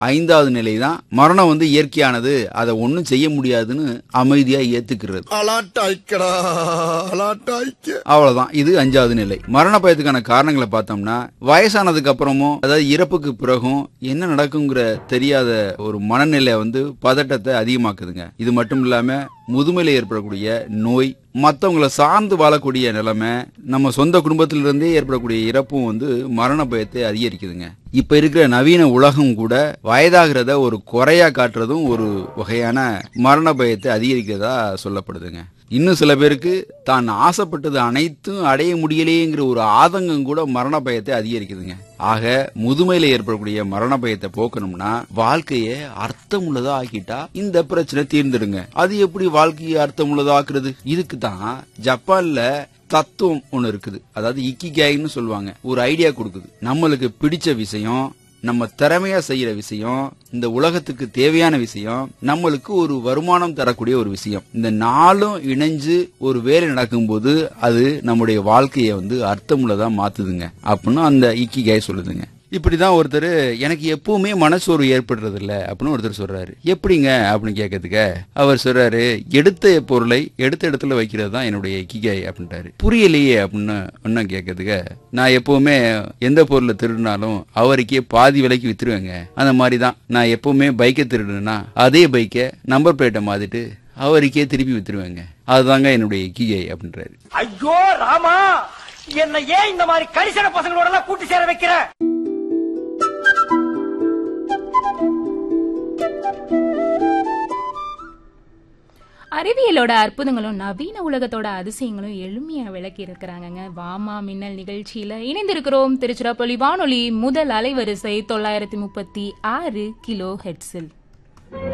ஐந்தாவது நிலை தான் மரணம் வந்து இயற்கையானது அதை ஒன்றும் செய்ய முடியாதுன்னு அமைதியா ஏத்துக்கிறது அலாட்டாய்க்கடா அலாட்டாய்க்க அவ்வளவுதான் இது அஞ்சாவது நிலை மரண பயத்துக்கான காரணங்களை பார்த்தோம்னா வயசானதுக்கு அப்புறமும் அதாவது இறப்புக்கு பிறகும் என்ன நடக்குங்கிற தெரியாத ஒரு மனநிலை வந்து பதட்டத்தை அதிகமாக்குதுங்க இது மட்டும் இல்லாம முதுமையில ஏற்படக்கூடிய நோய் மற்றவங்கள சார்ந்து வாழக்கூடிய நிலைமை நம்ம சொந்த குடும்பத்திலிருந்தே ஏற்படக்கூடிய இறப்பும் வந்து மரண பயத்தை அதிகரிக்குதுங்க இப்ப இருக்கிற நவீன உலகம் கூட வயதாகிறத ஒரு குறையா காட்டுறதும் ஒரு வகையான மரண பயத்தை அதிகரிக்கிறதா சொல்லப்படுதுங்க இன்னும் சில பேருக்கு தான் ஆசைப்பட்டது அனைத்தும் அடைய முடியலையேங்கிற ஒரு ஆதங்கம் கூட மரண பயத்தை அதிகரிக்குதுங்க ஆக முதுமையில ஏற்படக்கூடிய மரண பயத்தை போக்கணும்னா வாழ்க்கைய அர்த்தமுள்ளதா ஆக்கிட்டா இந்த பிரச்சனை தீர்ந்துடுங்க அது எப்படி வாழ்க்கையை அர்த்தமுள்ளதா ஆக்குறது இதுக்கு தான் ஜப்பான்ல தத்துவம் ஒண்ணு இருக்குது அதாவது இக்கிகாய்னு சொல்லுவாங்க ஒரு ஐடியா கொடுக்குது நம்மளுக்கு பிடிச்ச விஷயம் நம்ம திறமையா செய்யற விஷயம் இந்த உலகத்துக்கு தேவையான விஷயம் நம்மளுக்கு ஒரு வருமானம் தரக்கூடிய ஒரு விஷயம் இந்த நாளும் இணைஞ்சு ஒரு வேலை நடக்கும்போது அது நம்முடைய வாழ்க்கையை வந்து அர்த்தமுள்ளதா மாத்துதுங்க அப்படின்னு அந்த இக்கிகாய் சொல்லுதுங்க இப்படிதான் ஒருத்தர் எனக்கு எப்பவுமே மனசோர்வு ஏற்படுறது இல்ல அப்படின்னு ஒருத்தர் சொல்றாரு எப்படிங்க அப்படின்னு கேட்கறதுக்க அவர் சொல்றாரு எடுத்த பொருளை எடுத்த இடத்துல வைக்கிறது தான் என்னுடைய இக்கிகாய் அப்படின்ட்டாரு புரியலையே அப்படின்னு இன்னும் கேட்கறதுக்க நான் எப்பவுமே எந்த பொருளை திருடினாலும் அவருக்கே பாதி விலைக்கு வித்துருவேங்க அந்த மாதிரி தான் நான் எப்பவுமே பைக்கை திருடுனா அதே பைக்கை நம்பர் பிளேட்டை மாத்திட்டு அவருக்கே திருப்பி வித்துருவேங்க அதுதாங்க என்னுடைய இக்கிகை அப்படின்றாரு ஐயோ ராமா என்ன ஏன் இந்த மாதிரி கரிசன பசங்களோட எல்லாம் கூட்டி சேர வைக்கிற அறிவியலோட அற்புதங்களும் நவீன உலகத்தோட அதிசயங்களும் எளிமையா விளக்கி இருக்கிறாங்கங்க வாமா மின்னல் நிகழ்ச்சியில இணைந்திருக்கிறோம் திருச்சிராப்பள்ளி வானொலி முதல் அலைவரிசை தொள்ளாயிரத்தி முப்பத்தி ஆறு கிலோ ஹெட்ஸில்